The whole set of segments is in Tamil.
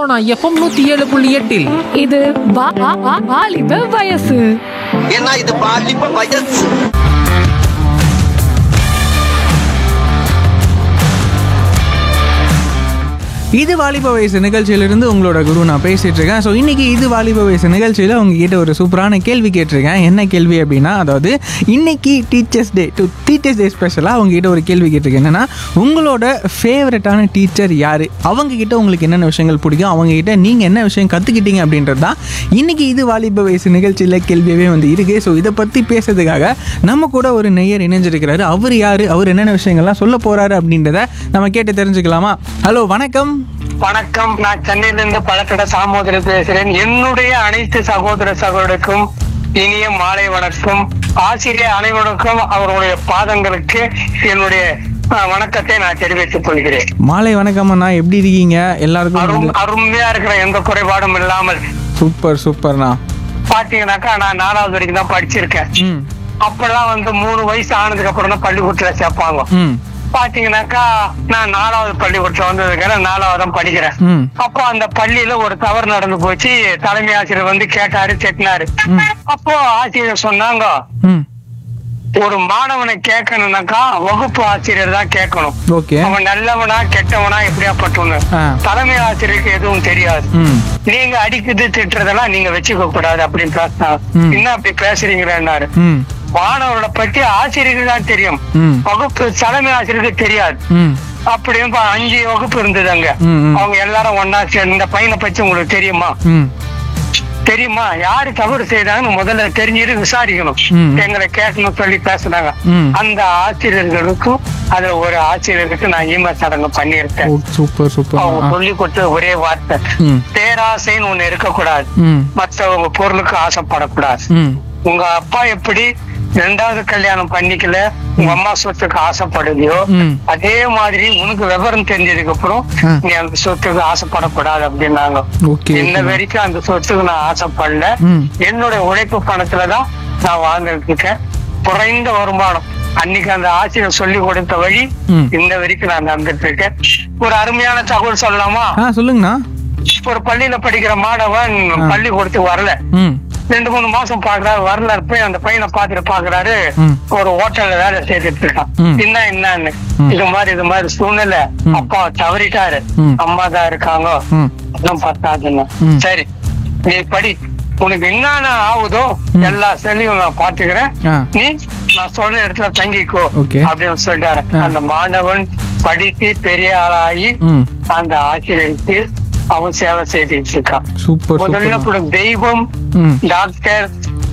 சோனா எஃப்எம் நூத்தி ஏழு புள்ளி எட்டில் இது வா- வா- வா- வாலிப வயசு ஏன்னா இது பாலிப்ப வயசு இது வாலிப வயசு நிகழ்ச்சியிலிருந்து உங்களோட குரு நான் பேசிட்டு இருக்கேன் ஸோ இன்னைக்கு இது வாலிப வயசு நிகழ்ச்சியில் உங்ககிட்ட ஒரு சூப்பரான கேள்வி கேட்டிருக்கேன் என்ன கேள்வி அப்படின்னா அதாவது இன்னைக்கு டீச்சர்ஸ் டே டு டீச்சர்ஸ் டே ஸ்பெஷலாக உங்ககிட்ட ஒரு கேள்வி கேட்டிருக்கேன் என்னன்னா உங்களோட ஃபேவரட்டான டீச்சர் யார் அவங்க கிட்ட உங்களுக்கு என்னென்ன விஷயங்கள் பிடிக்கும் அவங்க கிட்ட நீங்கள் என்ன விஷயம் கற்றுக்கிட்டீங்க அப்படின்றது தான் இன்னைக்கு இது வாலிப வயசு நிகழ்ச்சியில் கேள்வியவே வந்து இருக்கு ஸோ இதை பற்றி பேசுறதுக்காக நம்ம கூட ஒரு நெய்யர் இணைஞ்சிருக்கிறாரு அவர் யார் அவர் என்னென்ன விஷயங்கள்லாம் சொல்ல போறாரு அப்படின்றத நம்ம கேட்டு தெரிஞ்சுக்கலாமா ஹலோ வணக்கம் வணக்கம் நான் சென்னையில இருந்து பழக்கட சாமோதரர் பேசுறேன் என்னுடைய அனைத்து சகோதர சகோதரருக்கும் இனிய மாலை வணக்கம் ஆசிரியர் அனைவருக்கும் அவருடைய பாதங்களுக்கு என்னுடைய அஹ், வணக்கத்தை நான் தெரிவித்துக் கொள்கிறேன் மாலை வணக்கம் அண்ணா எப்படி இருக்கீங்க எல்லாருக்கும் அரும் வந்து- அருமையா இருக்கிற எந்த குறைபாடும் இல்லாமல் சூப்பர் சூப்பர்ண்ணா பாத்தீங்கன்னாக்கா நான் நாலாவது வரைக்கும் தான் படிச்சிருக்கேன் ம் அப்பெல்லாம் வந்து மூணு வயசு ஆனதுக்கு அப்புறம் தான் பள்ளிக்கூடத்துல சேர்ப்பாங்க ம் பாத்தீங்கன்னாக்கா நான் நாலாவது பள்ளிக்கூடத்துல வந்ததுக்கு நாலாவது தான் படிக்கிறேன் ம் அப்போ அந்த பள்ளியில ஒரு தவறு நடந்து போச்சு தலைமை ஆசிரியர் வந்து கேட்டாரு திட்டினாரு அப்போ ஆசிரியர் சொன்னாங்க ம் ஒரு மாணவனை கேட்கணும்னாக்கா வகுப்பு ஆசிரியர் தான் கேட்கணும் ஓகே அவன் நல்லவனா கெட்டவனா எப்படியாப்பட்டவனு ஆ. தலைமை ஆசிரியருக்கு எதுவும் தெரியாது ம் நீங்க அடிக்குது திட்டுறதெல்லாம் நீங்க வச்சுக்க கூடாது அப்படின்னு பேசினாங்க ம். என்ன அப்படி பேசுறீங்கன்னாரு ம் மாணவர்களை பத்தி ஆசிரியருக்கு தான் தெரியும் ம். வகுப்பு தலைமை ஆசிரியருக்கு தெரியாது ம் அப்படின்னு இப்ப அஞ்சு வகுப்பு இருந்தது அங்க ம், ம். அவங்க எல்லாரும் ஒன்னா சேர்ந்து இந்த பையனை பத்தி உங்களுக்கு தெரியுமா ம் தெரியுமா யாரு தவறு செய்தாங்கன்னு முதல்ல தெரிஞ்சுட்டு விசாரிக்கணும் ம். எங்களை கேட்கணும் சொல்லி பேசுனாங்க ம். அந்த ஆசிரியர்களுக்கும் அதுல ஒரு ஆசிரியருக்கு நான் ஈம சடங்கு பண்ணியிருக்கேன் ஓ சூப்பர் சூப்பர் அவங்க சொல்லி கொடுத்த ஒரே வார்த்தை ம் பேராசைன்னு ஒண்ணு இருக்கக்கூடாது ம் மற்றவங்க பொருளுக்கு ஆசைப்படக்கூடாது ம் உங்க அப்பா எப்படி ரெண்டாவது கல்யாணம் பண்ணிக்கல உங்க அம்மா சொத்துக்கு ஆசைப்படுதியோ ம். அதே மாதிரி உனக்கு விவரம் தெரிஞ்சதுக்கு அப்புறம் ஆ. நீ அந்த சொத்துக்கு ஆசைப்படக்கூடாது அப்படின்னாங்க ஓகே இன்ன வரைக்கும் அந்த சொத்துக்கு நான் ஆசைப்படல ம். என்னுடைய உழைப்பு பணத்துலதான் நான் வாழ்ந்துட்டு இருக்கேன் குறைந்த வருமானம் அன்னைக்கு அந்த ஆசிரியர் சொல்லி கொடுத்த வழி ம். இன்ன வரைக்கும் நான் நடந்துட்டு இருக்கேன் ஒரு அருமையான தகவல் சொல்லலாமா ஆ சொல்லுங்கண்ணா ஒரு பள்ளியில படிக்கிற மாணவன் பள்ளிக்கூடத்துக்கு வரல ம் ரெண்டு மூணு மாசம் பாக்குறாரு வரல போய் அந்த பையனை பாத்துட்டு பாக்குறாரு ம். ஒரு ஹோட்டல்ல வேலை செய்துட்டு இருக்கான் ம். என்ன என்னன்னு ம். இது மாதிரி இது மாதிரி சூழ்நிலை ம். அப்பா தவறிட்டாரு ம். அம்மா தான் இருக்காங்க ம் எல்லாம் பார்த்தாதுன்னு ம். சரி நீ படி உனக்கு என்னென்ன ஆகுதோ எல்லா செல்லையும் நான் பாத்துக்கிறேன் ஆ. நீ நான் சொல்ற இடத்துல தங்கிக்கோ Okay. அப்படின்னு சொல்லிட்டாரு ஆ. அந்த மாணவன் படித்து பெரிய ஆளாகி ம் அந்த ஆசிரியருக்கு அவன் சேவை செய்துட்டு இருக்கான் சூப்பர் முதல்ல சூப்பர் கூட தெய்வம் ம் டாக்டர்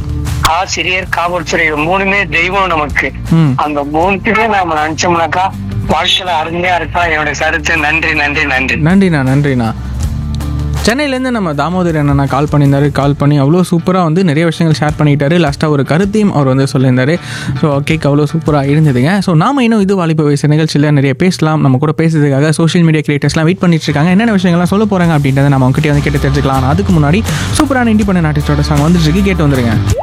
ஆசிரியர் காவல்துறை இது மூணுமே தெய்வம் நமக்கு ம் அந்த மூணுக்குமே நாம நினைச்சோம்னாக்கா வாழ்க்கையில அருமையா இருக்கா என்னோட கருத்து நன்றி நன்றி நன்றி நன்றிண்ணா நன்றிண்ணா சென்னையிலேருந்து நம்ம தாமோதர் அண்ணா கால் பண்ணியிருந்தாரு கால் பண்ணி அவ்வளோ சூப்பராக வந்து நிறைய விஷயங்கள் ஷேர் பண்ணிக்கிட்டாரு லாஸ்ட்டாக ஒரு கருத்தையும் அவர் வந்து சொல்லியிருந்தாரு ஸோ கேக் அவ்வளோ சூப்பராக இருந்ததுங்க ஸோ நாம இன்னும் இது வாலிப வயசு நிகழ்ச்சியில் நிறைய பேசலாம் நம்ம கூட பேசுறதுக்காக சோஷியல் மீடியா கிரியேட்டர்ஸ்லாம் வெயிட் பண்ணிட்டு இருக்காங்க என்னென்ன விஷயங்கள்லாம் சொல்ல போகிறாங்க அப்படின்றத நம்ம அவங்ககிட்ட வந்து கேட்டு தெரிஞ்சுக்கலாம் ஆனா அதுக்கு முன்னாடி சூப்பரான இண்டிபெண்டன்ட் ஆர்டிஸ்டோட சாங் வந்துட்டு இருக்கு கேட்டு வந்துருங்க